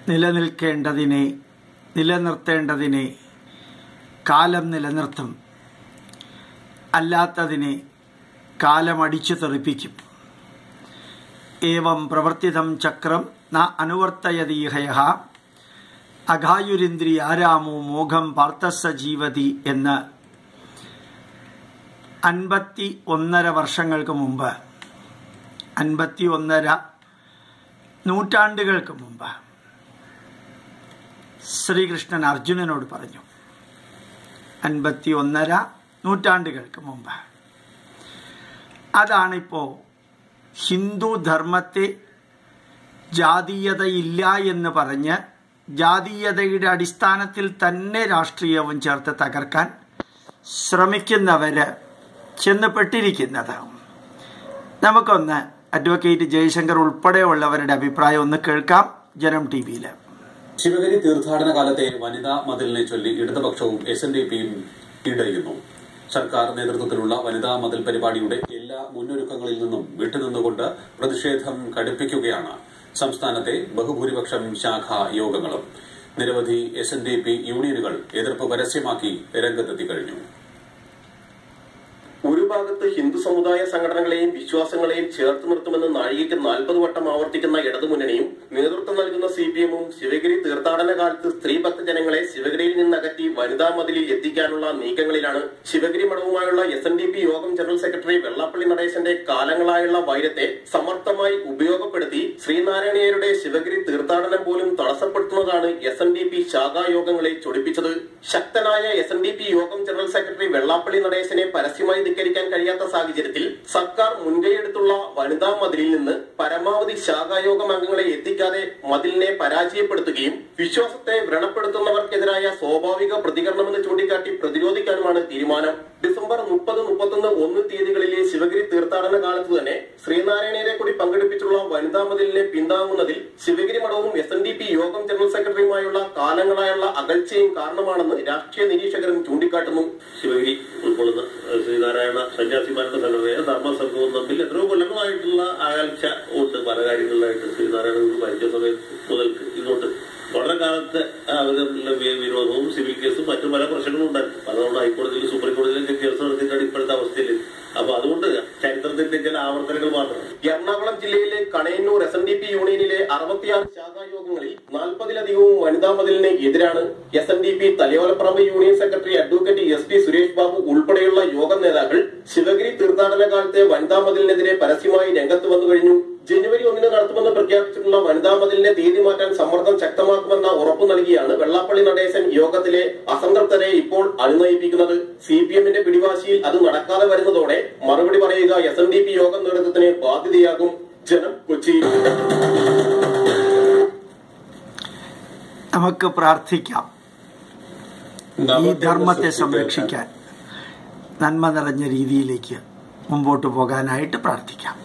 നിലനിൽക്കേണ്ടതിനെ നിലനിർത്തേണ്ടതിനെ കാലം നിലനിർത്തും അല്ലാത്തതിനെ കാലം അടിച്ചു തെറിപ്പിക്കും ഏവം പ്രവർത്തിതം ചക്രം ന അനുവർത്തയതീഹയ അഘായുരിന്ദ്രി ആരാമോ മോഘം പാർത്ഥസ ജീവതി എന്ന് അൻപത്തി ഒന്നര വർഷങ്ങൾക്ക് മുമ്പ് അൻപത്തി ഒന്നര നൂറ്റാണ്ടുകൾക്ക് മുമ്പ് ശ്രീകൃഷ്ണൻ അർജുനനോട് പറഞ്ഞു അൻപത്തി ഒന്നര നൂറ്റാണ്ടുകൾക്ക് മുമ്പ് അതാണിപ്പോൾ ഹിന്ദു ധർമ്മത്തെ ജാതീയതയില്ല എന്ന് പറഞ്ഞ് ജാതീയതയുടെ അടിസ്ഥാനത്തിൽ തന്നെ രാഷ്ട്രീയവും ചേർത്ത് തകർക്കാൻ ശ്രമിക്കുന്നവര് ചെന്നപ്പെട്ടിരിക്കുന്നത് നമുക്കൊന്ന് അഡ്വക്കേറ്റ് ജയശങ്കർ ഉൾപ്പെടെയുള്ളവരുടെ അഭിപ്രായം ഒന്ന് കേൾക്കാം ജനം ടി വിയിൽ ശിവഗിരി തീർത്ഥാടന കാലത്തെ വനിതാ മതിലിനെ ചൊല്ലി ഇടതുപക്ഷവും എസ് എൻ ഡി പിയും ഇടയുന്നു സർക്കാർ നേതൃത്വത്തിലുള്ള വനിതാ മതിൽ പരിപാടിയുടെ എല്ലാ മുന്നൊരുക്കങ്ങളിൽ നിന്നും വിട്ടുനിന്നുകൊണ്ട് പ്രതിഷേധം കടുപ്പിക്കുകയാണ് സംസ്ഥാനത്തെ ബഹുഭൂരിപക്ഷം ശാഖാ യോഗങ്ങളും നിരവധി എസ് എൻ ഡി പി യൂണിയനുകൾ എതിർപ്പ് പരസ്യമാക്കി രംഗത്തെത്തി കഴിഞ്ഞു ഒരു ഭാഗത്ത് ഹിന്ദു സമുദായ സംഘടനകളെയും വിശ്വാസങ്ങളെയും ചേർത്ത് നിർത്തുമെന്ന് നാഴികയ്ക്ക് നാൽപ്പത് വട്ടം ആവർത്തിക്കുന്ന ഇടതുമുന്നണിയും നേതൃത്വം നൽകുന്ന സി പി എമ്മും ശിവഗിരി തീർത്ഥാടന കാലത്ത് സ്ത്രീ ഭക്തജനങ്ങളെ ശിവഗിരിയിൽ നിന്നകറ്റി വനിതാ മതിലിൽ എത്തിക്കാനുള്ള നീക്കങ്ങളിലാണ് ശിവഗിരി മഠവുമായുള്ള എസ് എൻ ഡി പി യോഗം ജനറൽ സെക്രട്ടറി വെള്ളാപ്പള്ളി നടേശന്റെ കാലങ്ങളായുള്ള വൈരത്തെ സമർത്ഥമായി ഉപയോഗപ്പെടുത്തി ശ്രീനാരായണീയരുടെ ശിവഗിരി തീർത്ഥാടനം പോലും തടസ്സപ്പെടുത്തുന്നതാണ് എസ് എൻ ഡി പി ശാഖായോഗങ്ങളെ ചൊടിപ്പിച്ചത് ശക്തനായ എസ് എൻ ഡി പി യോഗം ജനറൽ സെക്രട്ടറി വെള്ളാപ്പള്ളി നടേശനെ പരസ്യമായി ധിക്കരിക്കാൻ കഴിയാത്ത സാഹചര്യത്തിൽ സർക്കാർ മുൻകൈയെടുത്തുള്ള വനിതാ മതിലിൽ നിന്ന് പരമാവധി ശാഖായോഗം അംഗങ്ങളെ എത്തിക്കാതെ മതിലിനെ പരാജയപ്പെടുത്തുകയും വിശ്വാസത്തെ വ്രണപ്പെടുത്തുന്നവർക്കെതിരായ സ്വാഭാവിക പ്രതികരണമെന്ന് ചൂണ്ടിക്കാട്ടി പ്രതിരോധിക്കാനുമാണ് തീരുമാനം ഡിസംബർ മുപ്പത് മുപ്പത്തൊന്ന് ഒന്ന് തീയതികളിലെ ശിവഗിരി തീർത്ഥാടന കാലത്ത് തന്നെ ശ്രീനാരായണീയരെ കൂടി പങ്കെടുപ്പിച്ചുള്ള വനിതാ മതിലിനെ പിന്താങ്ങുന്നതിൽ ശിവഗിരി മഠവും എസ് എൻ ഡി പി യോഗം ജനറൽ സെക്രട്ടറിയുമായുള്ള കാലങ്ങളായുള്ള അകൽച്ചയും കാരണമാണെന്ന് രാഷ്ട്രീയ നിരീക്ഷകരും ചൂണ്ടിക്കാട്ടുന്നു ശിവഗിരി ഉൾക്കൊള്ളുന്ന ശ്രീനാരായണ സന്യാസിമാരുടെ സംഘടനയെ ധർമ്മസംഘവും തമ്മിൽ എത്രയോ കൊല്ലങ്ങളായിട്ടുള്ള അകൽച്ച ഉണ്ട് പല കാര്യങ്ങളിലായിട്ട് ശ്രീനാരായണ ഗുരു ഭരിച്ച സമയത്ത് മുതൽക്ക് ഇങ്ങോട്ട് വളരെ കാലത്തെ അവരുടെ വിരോധവും സിവിൽ കേസും മറ്റു പല പ്രശ്നങ്ങളും ഉണ്ടായിരുന്നു അതുകൊണ്ട് ഹൈക്കോടതിയിലും സുപ്രീം കോടതിയിലും കേസ് നടത്തിയിട്ടാണ് ഇപ്പോഴത്തെ അവസ്ഥയിൽ അപ്പൊ അതുകൊണ്ട് ചരിത്രത്തിന്റെ ചില ആവർത്തനങ്ങൾ മാത്രമാണ് എറണാകുളം ജില്ലയിലെ Kanayannur S N D P യൂണിയനിലെ അറുപത്തിയാറ് ശാഖായോഗങ്ങളിൽ നാൽപ്പതിലധികവും വനിതാ മതിലിന് എതിരാണ് S N D P Thalayolaparambu union secretary advocate S P Suresh Babu ഉൾപ്പെടെയുള്ള യോഗം നേതാക്കൾ ശിവഗിരി തീർത്ഥാടന കാലത്തെ വനിതാ മതിലിനെതിരെ പരസ്യമായി രംഗത്ത് വന്നു കഴിഞ്ഞു ജനുവരി ഒന്നിന് നടത്തുമെന്ന് പ്രഖ്യാപിച്ചിട്ടുള്ള വനിതാ മതിലിനെ തീയതി മാറ്റാൻ സമ്മർദ്ദം ശക്തമാക്കുമെന്ന ഉറപ്പു നൽകിയാണ് വെള്ളാപ്പള്ളി നടേശൻ യോഗത്തിലെ അസംതൃപ്തരെ ഇപ്പോൾ അനുനയിപ്പിക്കുന്നത് സി പി എമ്മിന്റെ പിടിവാശിയിൽ അത് നടക്കാതെ വരുന്നതോടെ മറുപടി പറയുക എസ് എൻ ഡി പി യോഗം നേതൃത്വത്തിന് ബാധ്യതയാകും ജനം കൊച്ചി നമുക്ക് പ്രാർത്ഥിക്കാം ഈ ധർമ്മത്തെ സംരക്ഷിക്കാൻ നന്മ നിറഞ്ഞ രീതിയിലേക്ക് മുമ്പോട്ട് പോകാനായിട്ട് പ്രാർത്ഥിക്കാം